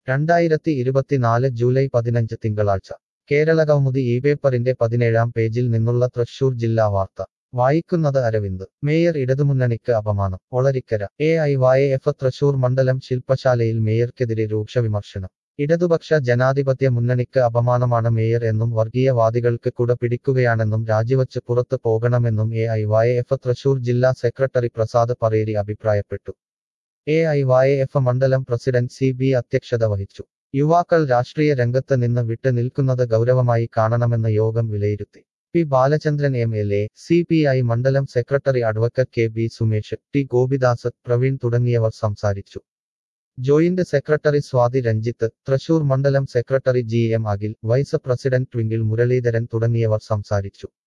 രണ്ടായിരത്തി ഇരുപത്തിനാല് ജൂലൈ പതിനഞ്ച് തിങ്കളാഴ്ച കേരള കൗമുദി ഈ പേപ്പറിന്റെ പതിനേഴാം പേജിൽ നിന്നുള്ള തൃശൂർ ജില്ലാ വാർത്ത വായിക്കുന്നത് അരവിന്ദ് മേയർ ഇടതുമുന്നണിക്ക് അപമാനം Olarikkara A I Y F Thrissur മണ്ഡലം ശില്പശാലയിൽ മേയർക്കെതിരെ രൂക്ഷ വിമർശനം ഇടതുപക്ഷ ജനാധിപത്യ മുന്നണിക്ക് അപമാനമാണ് മേയർ എന്നും വർഗീയവാദികൾക്ക് കുട പിടിക്കുകയാണെന്നും രാജിവച്ച് പുറത്ത് പോകണമെന്നും A I Y F Thrissur ജില്ലാ സെക്രട്ടറി പ്രസാദ് പറേരി അഭിപ്രായപ്പെട്ടു എ ഐ വൈ എഫ് മണ്ഡലം പ്രസിഡന്റ് സി ബി അധ്യക്ഷത വഹിച്ചു യുവാക്കൾ രാഷ്ട്രീയ രംഗത്ത് നിന്ന് വിട്ടു നിൽക്കുന്നത് ഗൗരവമായി കാണണമെന്ന് യോഗം വിലയിരുത്തി P Balachandran M L A C P I മണ്ഡലം secretary advocate K B Sumesh T Gopidas Praveen തുടങ്ങിയവർ സംസാരിച്ചു ജോയിന്റ് സെക്രട്ടറി സ്വാതി രഞ്ജിത്ത് തൃശൂർ മണ്ഡലം secretary G M Akhil vice president Twinkle Muraleedharan തുടങ്ങിയവർ സംസാരിച്ചു